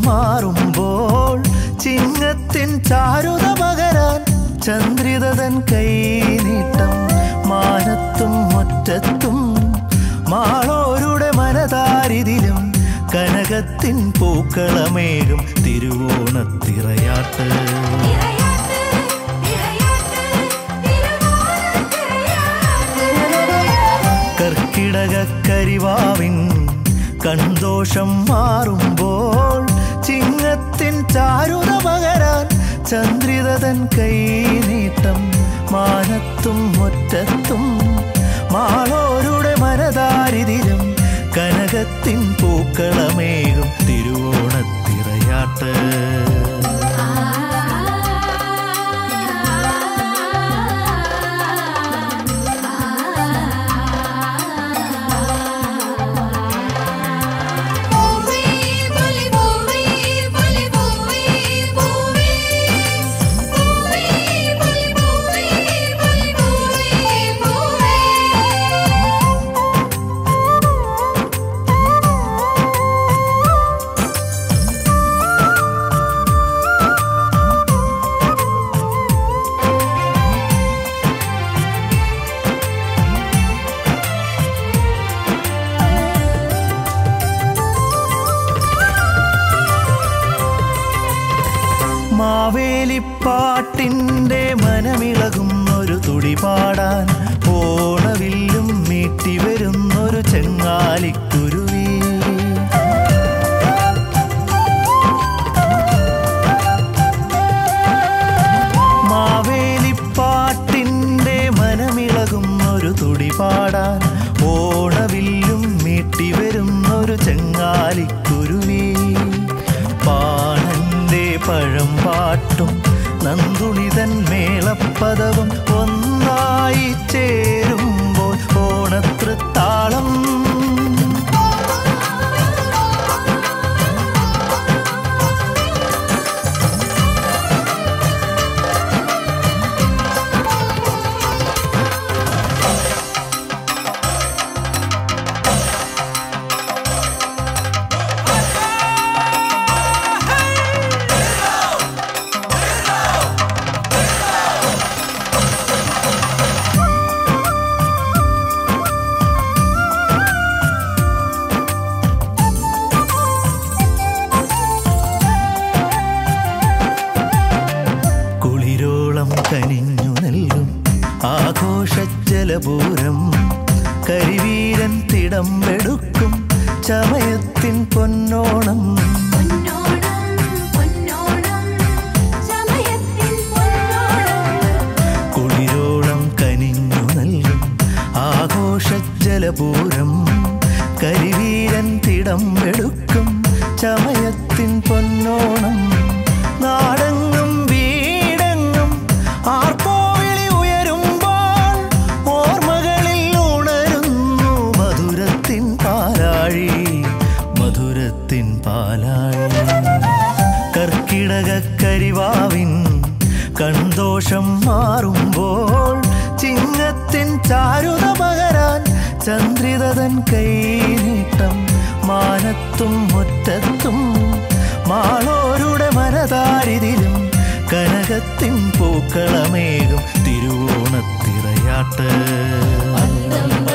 മാറുമ്പോൾ ചിങ്ങത്തിൻ ചാരുത പകരാൻ ചന്ദ്രിതൻ കൈനീട്ടം മാനത്തും മുറ്റത്തും മാളോരുടെ മനതാരിതിലും കനകത്തിൻ പൂക്കളമേകും തിരുവോണത്തിറയാട്ട് കർക്കിടക കരിവാവിൻ കൺദോഷം മാറുമ്പോൾ ചിങ്ങത്തിൻ ചാരുത പകരാൻ ചന്ദ്രിതൻ കൈനീട്ടം മാനത്തും മുറ്റത്തും മാളോരുടെ മനതാരിതിലും കനകത്തിൻ പൂക്കളമേകും തിരുവോണത്തിറയാട്ട് പൂവേ പുലി പൂവേ പുലി പൂവേ പൂവേ പൂവേ പുലി പൂവേ പുലി പൂവേ പൂവേ മാവേലിപ്പാട്ടിൻ്റെ മനമിളകും ഒരു തുടി പാടാൻ ഓണവില്ലും മീട്ടി വരുന്നൊരു ചെങ്ങാലിക്കുരുവി മാവേലിപ്പാട്ടിൻ്റെ മനമിളകും ഒരു തുടി പാടാൻ ഓണവില്ലും മീട്ടി വരുന്നൊരു ചെങ്ങാലിക്കുരുവി പാണന്റെ പഴം പാട്ടും നന്ദുണിതൻ മേളപ്പദവും ഒന്നായി ചേരുമ്പോൾ ഓണത്തൃത്താളം കുളിരോളം കനിഞ്ഞു നൽകും ആഘോഷജലപൂരം കരിവീരൻ തിടമ്പെടുക്കും ചമയത്തിൻ പൊന്നോണം പൊന്നോണം പൊന്നോണം സമയത്തിൽ പൊന്നോണം കുളിരോളം കനിഞ്ഞു നൽകും ആഘോഷജലപൂരം കരിവീരൻ തിടമ്പെടുക്കും ചമയത്തിൻ പൊന്നോണം നാടെങ്ങും വീടെങ്ങും ആർപ്പോവിളി ഉയരുമ്പോൾ ഓർമ്മകളിൽ ഉണരുന്നു മധുരത്തിൻ പാലാഴി മധുരത്തിൻ പാലാഴി കർക്കിടക കരിവാവിൻ കൺദോഷം മാറുമ്പോൾ ചിങ്ങത്തിൻ ചാരുത പകരാൻ ചന്ദ്രിതൻ കൈനീട്ടം മാനത്തും മുറ്റത്തും മാളോരുടെ മനതാരിതിലും കനകത്തിൻ പൂക്കളമേകും തിരുവോണത്തിറയാട്ട് അത്തം